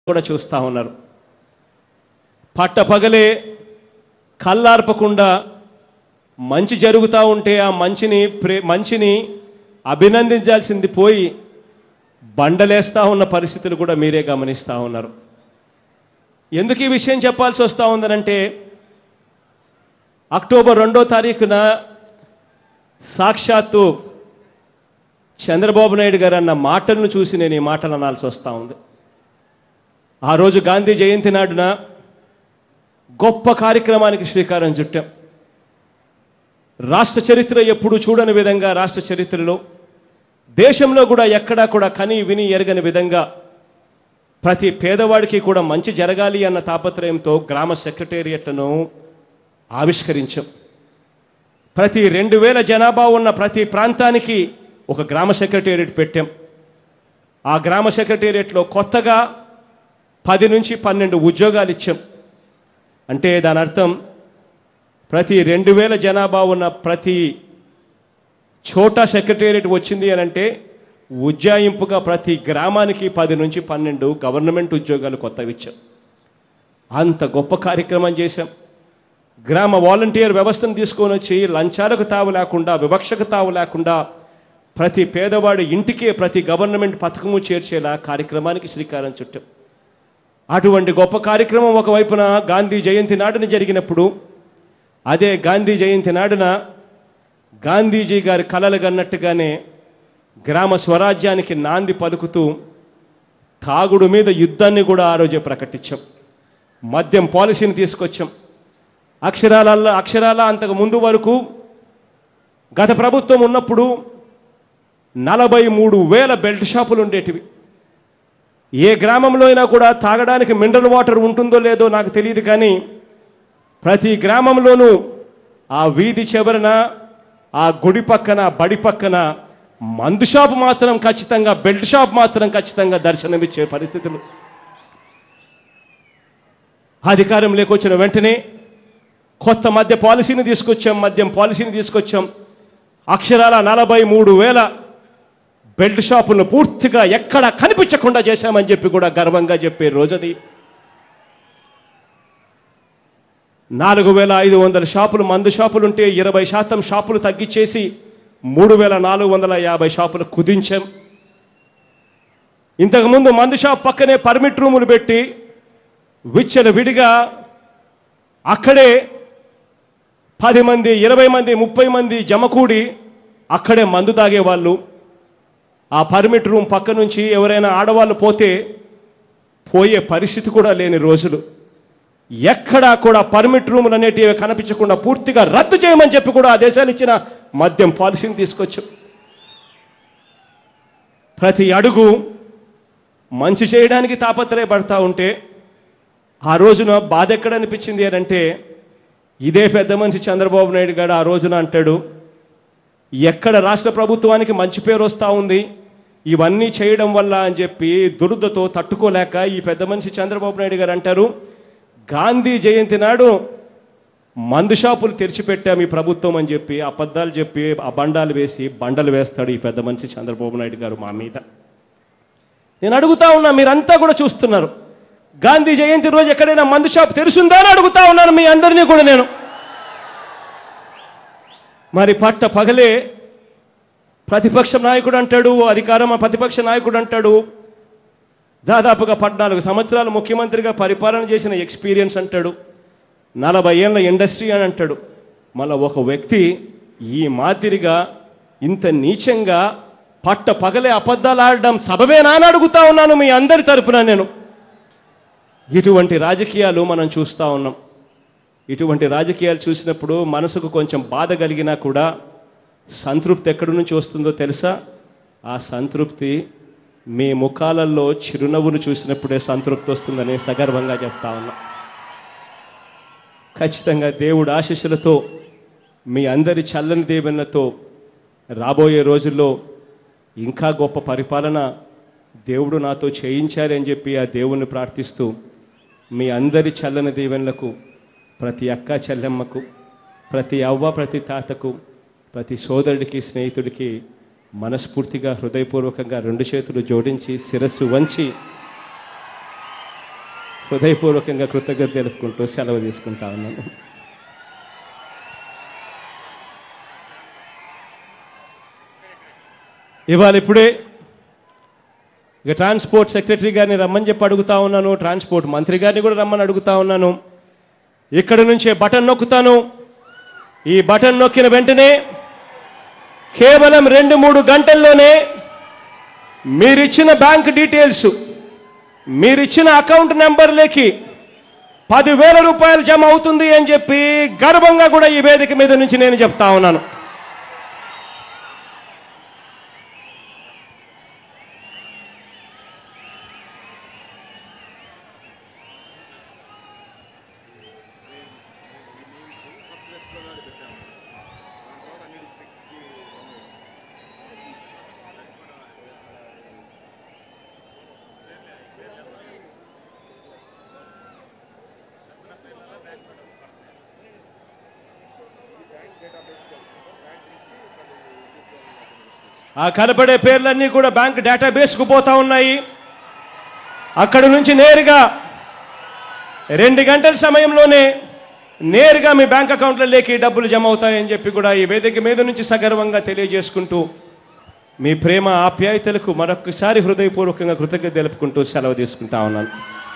కూడా చూస్తూ ఉన్నారు పట్టపగలే కళ్ళార్పకుండా మంచి జరుగుతూ ఉంటే ఆ మంచిని ప్రే మంచిని అభినందించాల్సింది పోయి బండలేస్తా ఉన్న పరిస్థితులు కూడా మీరే గమనిస్తూ ఉన్నారు ఎందుకు ఈ విషయం చెప్పాల్సి వస్తూ ఉందనంటే అక్టోబర్ రెండో తారీఖున సాక్షాత్తు చంద్రబాబు నాయుడు గారు అన్న మాటలను చూసి నేను ఈ మాటలు అనాల్సి వస్తూ ఉంది ఆ రోజు గాంధీ జయంతి నాడున గొప్ప కార్యక్రమానికి శ్రీకారం చుట్టాం రాష్ట్ర చరిత్ర ఎప్పుడు చూడని విధంగా రాష్ట్ర చరిత్రలో దేశంలో కూడా ఎక్కడా కూడా కని విని ఎరగని విధంగా ప్రతి పేదవాడికి కూడా మంచి జరగాలి అన్న తాపత్రయంతో గ్రామ సెక్రటేరియట్లను ఆవిష్కరించాం ప్రతి రెండు వేల జనాభా ఉన్న ప్రతి ప్రాంతానికి ఒక గ్రామ సెక్రటేరియట్ పెట్టాం ఆ గ్రామ సెక్రటేరియట్లో కొత్తగా పది నుంచి పన్నెండు ఉద్యోగాలు ఇచ్చాం అంటే దాని అర్థం ప్రతి రెండు వేల జనాభా ఉన్న ప్రతి చోటా సెక్రటేరియట్ వచ్చింది అని అంటే ఉజ్జాయింపుగా ప్రతి గ్రామానికి పది నుంచి పన్నెండు గవర్నమెంట్ ఉద్యోగాలు కొత్తవి ఇచ్చాం అంత గొప్ప కార్యక్రమం చేశాం గ్రామ వాలంటీర్ వ్యవస్థను తీసుకొని వచ్చి లంచాలకు తావు లేకుండా వివక్షకు తావు లేకుండా ప్రతి పేదవాడి ఇంటికే ప్రతి గవర్నమెంట్ పథకము చేర్చేలా కార్యక్రమానికి శ్రీకారం చుట్టాం అటువంటి గొప్ప కార్యక్రమం ఒకవైపున గాంధీ జయంతి నాడున జరిగినప్పుడు అదే గాంధీ జయంతి నాడున గాంధీజీ గారి కలలు కన్నట్టుగానే గ్రామ స్వరాజ్యానికి నాంది పలుకుతూ తాగుడు మీద యుద్ధాన్ని కూడా ఆ రోజే ప్రకటించాం మద్యం పాలసీని తీసుకొచ్చాం అక్షరాలలో అక్షరాల అంతకు ముందు వరకు గత ప్రభుత్వం ఉన్నప్పుడు నలభై మూడు వేల బెల్ట్ షాపులు ఉండేటివి ఏ గ్రామంలో అయినా కూడా తాగడానికి మినరల్ వాటర్ ఉంటుందో లేదో నాకు తెలియదు కానీ ప్రతి గ్రామంలోనూ ఆ వీధి చివరన ఆ గుడి పక్కన బడి పక్కన మందు షాప్ మాత్రం ఖచ్చితంగా బెల్ట్ షాప్ మాత్రం ఖచ్చితంగా దర్శనమిచ్చే పరిస్థితులు అధికారం లేకొచ్చిన వెంటనే కొత్త మద్య పాలసీని తీసుకొచ్చాం మద్యం పాలసీని తీసుకొచ్చాం అక్షరాల నలభై మూడు వేల బెల్ట్ షాపులను పూర్తిగా ఎక్కడ కనిపించకుండా చేశామని చెప్పి కూడా గర్వంగా చెప్పే రోజది నాలుగు వేల ఐదు వందల షాపులు మందు షాపులు ఉంటే ఇరవై శాతం షాపులు తగ్గించేసి మూడు వేల నాలుగు వందల యాభై షాపులు కుదించాం ఇంతకుముందు మందు షాప్ పక్కనే పర్మిట్ రూములు పెట్టి విచ్చల విడిగా అక్కడే పది మంది ఇరవై మంది ముప్పై మంది జమకూడి అక్కడే మందు తాగేవాళ్ళు ఆ పర్మిట్ రూమ్ పక్క నుంచి ఎవరైనా ఆడవాళ్ళు పోతే పోయే పరిస్థితి కూడా లేని రోజులు ఎక్కడా కూడా పర్మిట్ రూములు అనేటివి కనిపించకుండా పూర్తిగా రద్దు చేయమని చెప్పి కూడా ఆ దేశాలు ఇచ్చిన మద్యం పాలసీని తీసుకొచ్చు ప్రతి అడుగు మంచి చేయడానికి తాపత్రయపడతా ఉంటే ఆ రోజున బాధ ఎక్కడ అనిపించింది అని అంటే ఇదే పెద్ద మనిషి చంద్రబాబు నాయుడు గారు ఆ రోజున అంటాడు ఎక్కడ రాష్ట్ర ప్రభుత్వానికి మంచి పేరు వస్తూ ఉంది ఇవన్నీ చేయడం వల్ల అని చెప్పి దురదతో తట్టుకోలేక ఈ పెద్ద మనిషి చంద్రబాబు నాయుడు గారు అంటారు గాంధీ జయంతి నాడు మందు షాపులు తెరిచిపెట్టాం ఈ ప్రభుత్వం అని చెప్పి అబద్ధాలు చెప్పి అబండాలు వేసి బండలు వేస్తాడు ఈ పెద్ద మనిషి చంద్రబాబు నాయుడు గారు మా మీద నేను అడుగుతా ఉన్నా మీరంతా కూడా చూస్తున్నారు గాంధీ జయంతి రోజు ఎక్కడైనా మందు షాప్ తెరుసుందా అని అడుగుతా ఉన్నాను మీ అందరినీ కూడా నేను మరి పట్ట పగలే ప్రతిపక్ష నాయకుడు అంటాడు అధికారం ప్రతిపక్ష నాయకుడు అంటాడు దాదాపుగా పద్నాలుగు సంవత్సరాలు ముఖ్యమంత్రిగా పరిపాలన చేసిన ఎక్స్పీరియన్స్ అంటాడు నలభై ఏళ్ళ ఇండస్ట్రీ అని అంటాడు మళ్ళా ఒక వ్యక్తి ఈ మాదిరిగా ఇంత నీచంగా పట్ట పగలే అబద్ధాలు ఆడడం సబబేనా అని అడుగుతా ఉన్నాను మీ అందరి తరపున నేను ఇటువంటి రాజకీయాలు మనం చూస్తూ ఉన్నాం ఇటువంటి రాజకీయాలు చూసినప్పుడు మనసుకు కొంచెం బాధ కలిగినా కూడా సంతృప్తి ఎక్కడి నుంచి వస్తుందో తెలుసా ఆ సంతృప్తి మీ ముఖాలలో చిరునవ్వును చూసినప్పుడే సంతృప్తి వస్తుందని సగర్వంగా చెప్తా ఉన్నా ఖచ్చితంగా దేవుడు ఆశీస్సులతో మీ అందరి చల్లని దీవెనలతో రాబోయే రోజుల్లో ఇంకా గొప్ప పరిపాలన దేవుడు నాతో చేయించారని చెప్పి ఆ దేవుణ్ణి ప్రార్థిస్తూ మీ అందరి చల్లని దీవెనలకు ప్రతి అక్క చెల్లెమ్మకు ప్రతి అవ్వ ప్రతి తాతకు ప్రతి సోదరుడికి స్నేహితుడికి మనస్ఫూర్తిగా హృదయపూర్వకంగా రెండు చేతులు జోడించి శిరస్సు వంచి హృదయపూర్వకంగా కృతజ్ఞత తెలుపుకుంటూ సెలవు తీసుకుంటా ఉన్నాను ఇవాళ ఇప్పుడే ఇక ట్రాన్స్పోర్ట్ సెక్రటరీ గారిని రమ్మని చెప్పి అడుగుతా ఉన్నాను ట్రాన్స్పోర్ట్ మంత్రి గారిని కూడా రమ్మని అడుగుతా ఉన్నాను ఇక్కడి నుంచే బటన్ నొక్కుతాను ఈ బటన్ నొక్కిన వెంటనే కేవలం రెండు మూడు గంటల్లోనే మీరిచ్చిన బ్యాంక్ డీటెయిల్స్ మీరిచ్చిన అకౌంట్ నెంబర్లకి పదివేల రూపాయలు జమ అవుతుంది అని చెప్పి గర్వంగా కూడా ఈ వేదిక మీద నుంచి నేను చెప్తా ఉన్నాను ఆ కనపడే పేర్లన్నీ కూడా బ్యాంక్ డేటాబేస్కు పోతా ఉన్నాయి అక్కడి నుంచి నేరుగా రెండు గంటల సమయంలోనే నేరుగా మీ బ్యాంక్ అకౌంట్లలోకి డబ్బులు జమ అవుతాయని చెప్పి కూడా ఈ వేదిక మీద నుంచి సగర్వంగా తెలియజేసుకుంటూ మీ ప్రేమ ఆప్యాయతలకు మరొకసారి హృదయపూర్వకంగా కృతజ్ఞత తెలుపుకుంటూ సెలవు తీసుకుంటా ఉన్నాను